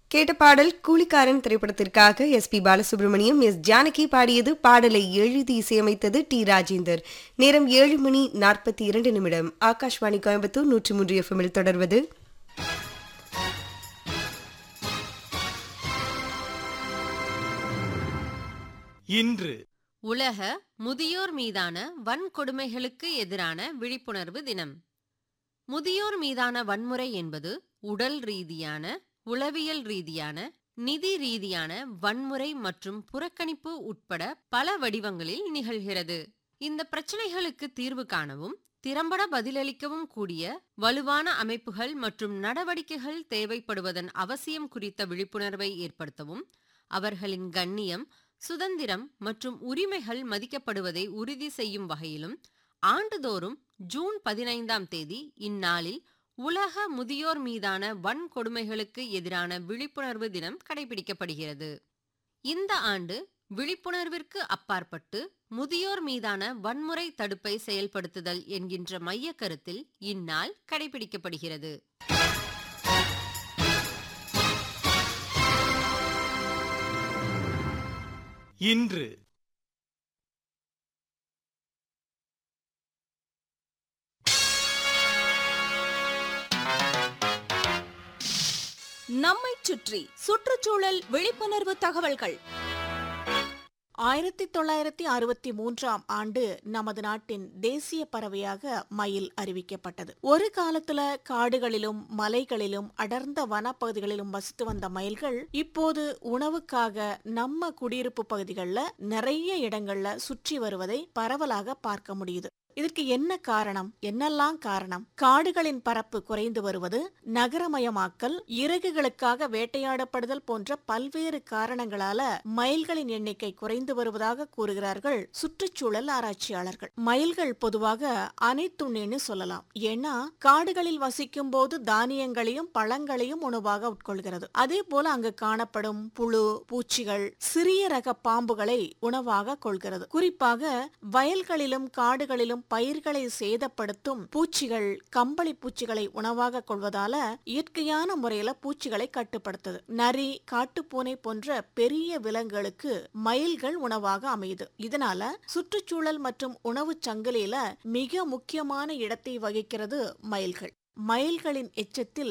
கேட்ட பாடல் கூலிக்காரன் திரைப்படத்திற்காக S P Balasubrahmanyam S Janaki பாடியது பாடலை எழுதி இசையமைத்தது டி ராஜேந்தர் நேரம் ஏழு மணி நாற்பத்தி இரண்டு நிமிடம் ஆகாஷ்வாணி கோயம்புத்தூர் நூற்றி மூன்று எஃப்எம்மில் தொடர்வது இன்று உலக முதியோர் மீதான வன்கொடுமைகளுக்கு எதிரான விழிப்புணர்வு தினம் முதியோர் மீதான வன்முறை என்பது உடல் ரீதியான உளவியல் ரீதியான நிதி ரீதியான வன்முறை மற்றும் புறக்கணிப்பு உட்பட பல வடிவங்களில் நிகழ்கிறது இந்த பிரச்சனைகளுக்கு தீர்வு காணவும் திறம்பட பதிலளிக்கவும் கூடிய வலுவான அமைப்புகள் மற்றும் நடவடிக்கைகள் தேவைப்படுவதன் அவசியம் குறித்த விழிப்புணர்வை ஏற்படுத்தவும் அவர்களின் கண்ணியம் சுதந்திரம் மற்றும் உரிமைகள் மதிக்கப்படுவதை உறுதி செய்யும் வகையிலும் ஆண்டுதோறும் ஜூன் பதினைந்தாம் தேதி இந்நாளில் உலக முதியோர் மீதான வன்கொடுமைகளுக்கு எதிரான விழிப்புணர்வு தினம் கடைபிடிக்கப்படுகிறது இந்த ஆண்டு விழிப்புணர்விற்கு அப்பாற்பட்டு முதியோர் மீதான வன்முறை தடுப்பை செயல்படுத்துதல் என்கின்ற மைய கருத்தில் இந்நாள் கடைபிடிக்கப்படுகிறது இன்று நம்மைச் சுற்றி சுற்றுச்சூழல் விழிப்புணர்வு தகவல்கள் ஆயிரத்தி தொள்ளாயிரத்தி அறுபத்தி மூன்றாம் ஆண்டு நமது நாட்டின் தேசிய பறவையாக மயில் அறிவிக்கப்பட்டது ஒரு காலத்துல காடுகளிலும் மலைகளிலும் அடர்ந்த வனப்பகுதிகளிலும் வசித்து வந்த மயில்கள் இப்போது உணவுக்காக நம்ம குடியிருப்பு பகுதிகளில் நிறைய இடங்கள்ல சுற்றி வருவதை பரவலாக பார்க்க முடியுது இதற்கு என்ன காரணம் என்னெல்லாம் காரணம் காடுகளின் பரப்பு குறைந்து வருவது நகரமயமாக்கல் இறகுகளுக்காக வேட்டையாடப்படுதல் போன்ற பல்வேறு காரணங்களால மயில்களின் எண்ணிக்கை குறைந்து வருவதாக கூறுகிறார்கள் சுற்றுச்சூழல் ஆராய்ச்சியாளர்கள் மயில்கள் பொதுவாக அனைத்துண்ணின்னு சொல்லலாம் ஏன்னா காடுகளில் வசிக்கும் போது தானியங்களையும் பழங்களையும் உணவாக உட்கொள்கிறது அதே போல அங்கு காணப்படும் புழு பூச்சிகள் சிறிய ரக பாம்புகளை உணவாக கொள்கிறது குறிப்பாக வயல்களிலும் காடுகளிலும் பயிர்களை சேதப்படுத்தும் பூச்சிகள் கம்பளி பூச்சிகளை உணவாக கொள்வதால இயற்கையான முறையில பூச்சிகளை கட்டுப்படுத்துது நரி காட்டுப்பூனை போன்ற பெரிய விலங்குகளுக்கு மயில்கள் உணவாக அமையுது இதனால சுற்றுச்சூழல் மற்றும் உணவு சங்கிலியில மிக முக்கியமான இடத்தை வகிக்கிறது மயில்கள் மயில்களின் எச்சத்தில்